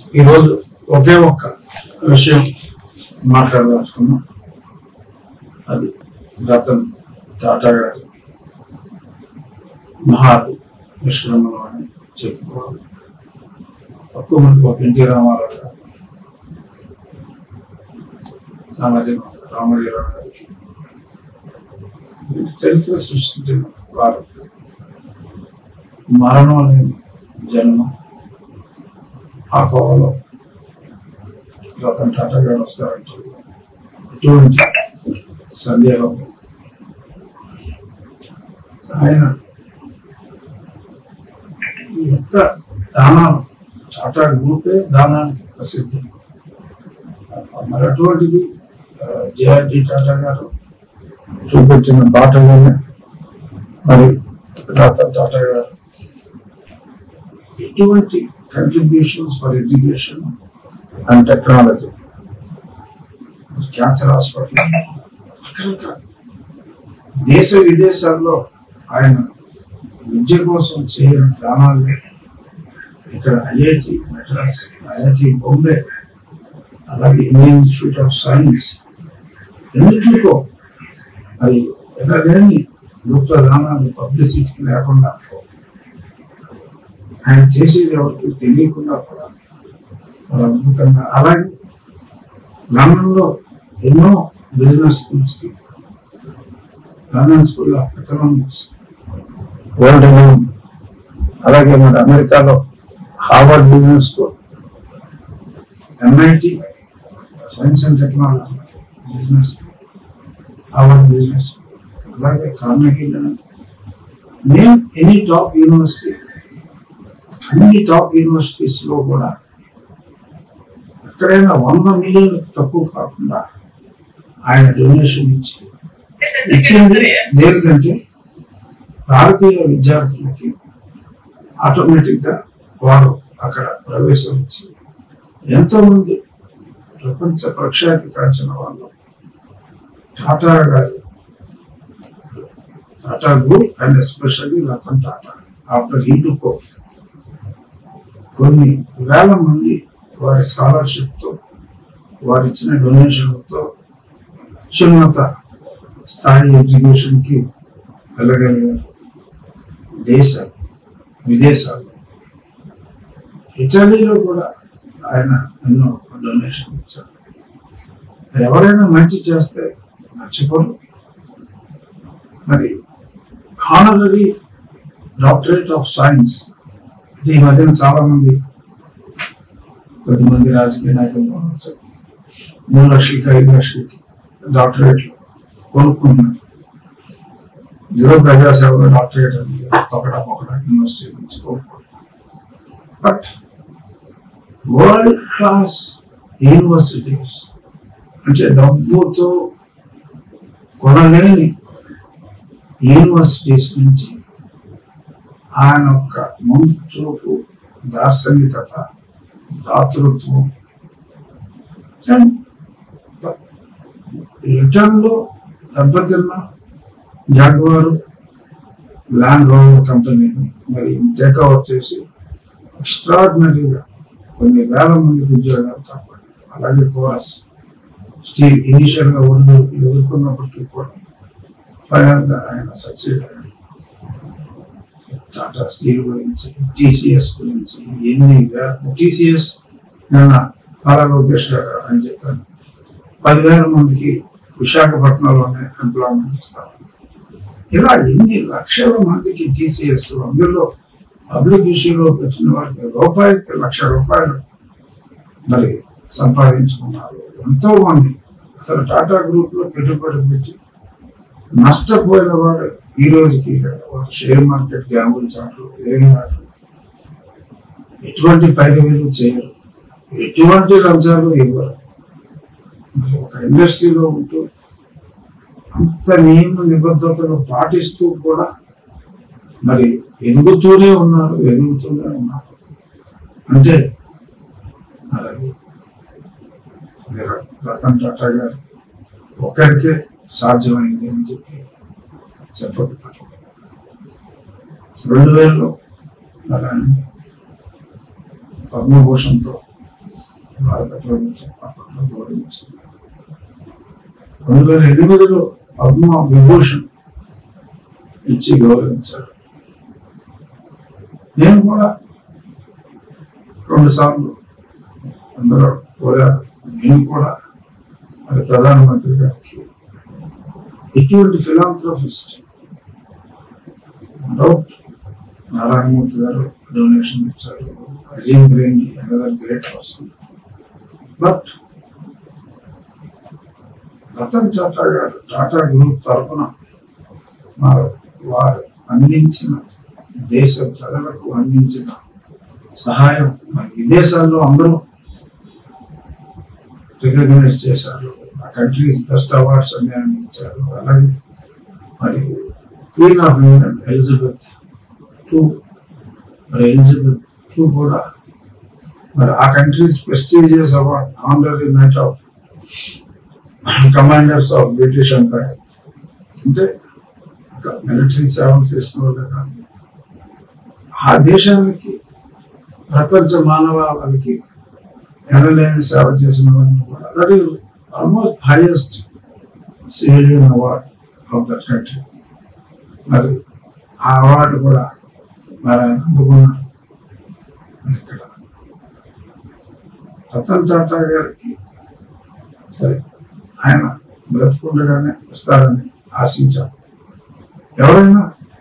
ఈరోజు ఒకే ఒక్క విషయం మాట్లాడదలుచుకున్నాం అది రతన్ టాటా గారి మహాది విశ్రమలో అని చెప్పుకోవాలి తక్కువ మంది ఒక ఎన్టీ రామారావు గారు సామాజిక రామజీరావు గారికి చరిత్ర సృష్టించిన వారు మరణం లేని జన్మ ఆ కోవలో రతన్ టాటా గారు వస్తారంటే ఎటువంటి సందేహం లేదు. ఆయన ఎంత దానాలు టాటా గ్రూపే దానానికి ప్రసిద్ధి మరి అటువంటిది జేఆర్డి టాటా గారు చూపెట్టిన బాటలోనే మరి రతన్ టాటా గారు ఎటువంటి contributions for education and technology cancer hospital రకరకాల దేశ విదేశాల్లో ఆయన విద్య కోసం చేయని దానాలు ఇక్కడ ఐఐటి మెడ్రాస్ ఐఐటి బొంబే అలాగే ఇండియన్ ఇన్స్టిట్యూట్ ఆఫ్ సైన్స్ ఎన్నిటికో మరి ఎలాగని గొప్ప దానాలు పబ్లిసిటీ లేకుండా ఆయన చేసేది ఎవరికి తెలియకుండా కూడా మరి అద్భుతంగా అలాగే గ్రామంలో ఎన్నో బిజినెస్ స్కూల్స్ కి London School of Economics world economy అలాగే మరి అమెరికాలో Harvard Business School MIT science and technology business Harvard business అలాగే Carnegie name any top university అన్ని టాప్ యూనివర్సిటీస్ లో కూడా ఎక్కడైనా వంద మిలియన్ తక్కువ కాకుండా ఆయన డొనేషన్ ఇచ్చి ఇచ్చింది దేనికంటే భారతీయ విద్యార్థులకి ఆటోమేటిక్ గా వారు అక్కడ ప్రవేశం ఇచ్చి ఎంతో మంది ప్రపంచ ప్రఖ్యాతి కాల్చిన వాళ్ళు టాటా గారి Tata group and especially Ratan Tata after he to కొన్ని వేల మంది వారి స్కాలర్షిప్ తో వారు ఇచ్చిన డొనేషన్లతో అత్యున్నత స్థాయి ఎడ్యుకేషన్ కి వెళ్ళగలిగారు దేశ విదేశాలు ఇటలీలో కూడా ఆయన ఎన్నో డొనేషన్ ఇచ్చారు ఎవరైనా మంచి చేస్తే మర్చిపోరు మరి హానరీ డాక్టరేట్ ఆఫ్ సైన్స్ ఈ మధ్యన చాలా మంది కొద్దిమంది రాజకీయ నాయకులు కావచ్చు మూడు లక్షలకి ఐదు లక్షలకి డాక్టరేట్లు కొనుక్కుంటున్నారు జీరో ప్రజాసేవలో డాక్టరేట్ అని ఒకడా ఒకడా యూనివర్సిటీ నుంచి కొనుక్కుంటున్నారు బట్ వరల్డ్ క్లాస్ యూనివర్సిటీస్ అంటే డబ్బుతో కొనలేని యూనివర్సిటీస్ నుంచి ఆయన యొక్క ముందు చూపు దార్శనికత దాతృత్వం రిటర్న్ లో దెబ్బతిన్న జాగ్వారు ల్యాండ్ రోవర్ కంపెనీని మరి టేక్ ఓవర్ చేసి ఎక్స్ట్రాడినరీగా కొన్ని వేల మందికి ఉద్యోగాలు కాపాడు అలాగే కోరస్ స్టీల్ ఇనిషియల్ గా ఒడిదు ఎదుర్కొన్నప్పటికీ కూడా ఫైనల్ గా ఆయన సక్సెడ్ అయ్యాడు టాటా స్టీల్ గురించి టీసీఎస్ గురించి ఎన్ని టీసీఎస్ నిన్న నారా లోకేష్ గారు అని చెప్పాను పదివేల మందికి విశాఖపట్నంలోనే ఎంప్లాయ్మెంట్ ఇస్తారు ఇలా ఎన్ని లక్షల మందికి టీసీఎస్ అందులో పబ్లిక్ ఇష్యూలో పెట్టిన వారికి రూపాయికి లక్ష రూపాయలు మరి సంపాదించుకున్నారు ఎంతో మంది అసలు టాటా గ్రూప్ లో పెట్టుబడి పెట్టి నష్టపోయిన వాడు ఈ రోజుకి వాడు షేర్ మార్కెట్ గ్యాంబుల్స్ ఆటలు ఏమి ఆటలు ఎటువంటి పైరవీలు చేయరు ఎటువంటి లంచాలు ఇవ్వరు మరి ఒక ఇండస్ట్రీలో ఉంటూ అంత నియమ నిబద్ధతలు పాటిస్తూ కూడా మరి ఎదుగుతూనే ఉన్నారు ఎదుగుతూనే ఉన్నారు అంటే అలాగే రతన్ టాటా గారు ఒకరికే సాధ్యమైంది అని చెప్పి చెప్పగలుగుతారు రెండు వేలలో మరి ఆయన పద్మభూషణ్తో భారత ప్రభుత్వం అప్పట్లో గౌరవించింది రెండు వేల ఎనిమిదిలో పద్మ విభూషణ్ ఇచ్చి గౌరవించారు నేను కూడా రెండు సార్లు అందరూ కోరారు నేను కూడా మరి ప్రధానమంత్రి గారికి ఇటువంటి ఫిలాంథ్రఫిస్ట్ డౌట్ నారాయణమూర్తి గారు డొనేషన్ ఇచ్చారు అజీమ్ గ్రేంగి another great person but Ratan Tata గారు టాటా గ్రూప్ తరఫున వారు వారు అందించిన దేశ ప్రజలకు అందించిన సహాయం మరి విదేశాల్లో అందరూ రికగ్నైజ్ చేశారు ఆ కంట్రీస్ బెస్ట్ అవార్డ్స్ అన్ని అందించారు అలాగే మరి queen of England Elizabeth two మరి ఎలిజబెత్ టూ కూడా మరి ఆ countries prestigious award honorary knight of commanders of British empire అంటే మిలిటరీ సేవలు చేసిన వాళ్ళు కాదు ఆ దేశానికి ప్రపంచ మానవాళికి ఎనలేని సేవ చేసిన వాళ్ళని కూడా that is almost highest civilian award of that country మరి ఆ అవార్డు కూడా మరి ఆయన అందుకున్నారు మరి ఇక్కడ రతన్ టాటా గారికి సరే ఆయన బ్రతుకుండగానే వస్తారని ఆశించాం ఎవరైనా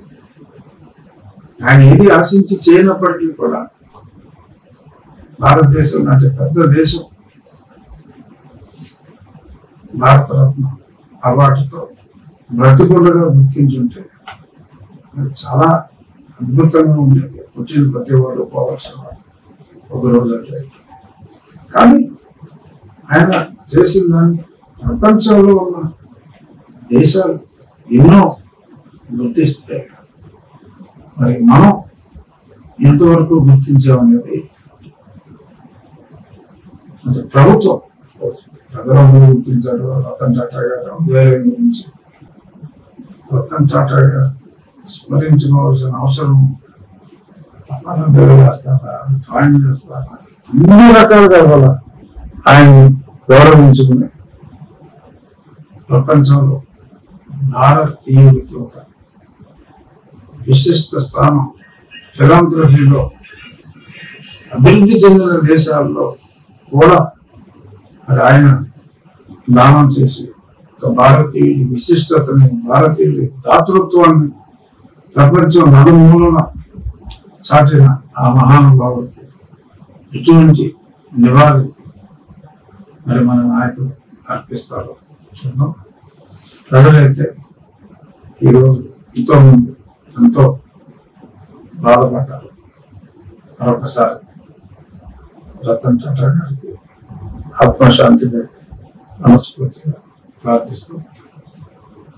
ఆయన ఏది ఆశించి చేయనప్పటికీ కూడా భారతదేశం లాంటి పెద్ద దేశం భారతరత్న అవార్డుతో బ్రతికుండగా గుర్తించుంటే అది చాలా అద్భుతంగా ఉండేది పుట్టిన ప్రతి వాడు పోవాల్సిన వాడు ఒక రోజు అట్లా కానీ ఆయన చేసిన దాన్ని ప్రపంచంలో ఉన్న దేశాలు ఎన్నో గుర్తిస్తే మరి మనం ఎంతవరకు గుర్తించామనేది అది ప్రభుత్వం ప్రజలందరూ గుర్తించారు రతన్ టాటా గారు ఉదయం గురించి రతన్ టాటా గారు స్మరించుకోవాల్సిన అవసరం అన్నం పేరు చేస్తారా కాయిన్ చేస్తారా అన్ని రకాలుగా వాళ్ళ ఆయన్ని గౌరవించుకుని ప్రపంచంలో భారతీయుడికి ఒక విశిష్ట స్థానం ఫిలాంథ్రఫీలో అభివృద్ధి చెందిన దేశాల్లో కూడా మరి ఆయన దానం చేసి ఒక భారతీయుడి విశిష్టతని భారతీయుడి దాతృత్వాన్ని ప్రపంచం నలుమూలన చాటిన ఆ మహానుభావుడికి ఎటువంటి నివాళి మరి మన నాయకులు అర్పిస్తారు చూద్దాం ప్రజలైతే ఈరోజు ఎంతో మంది ఎంతో బాధపడ్డారు మరొకసారి రతన్ టాటా గారికి ఆత్మశాంతిని మనస్ఫూర్తిగా ప్రార్థిస్తూ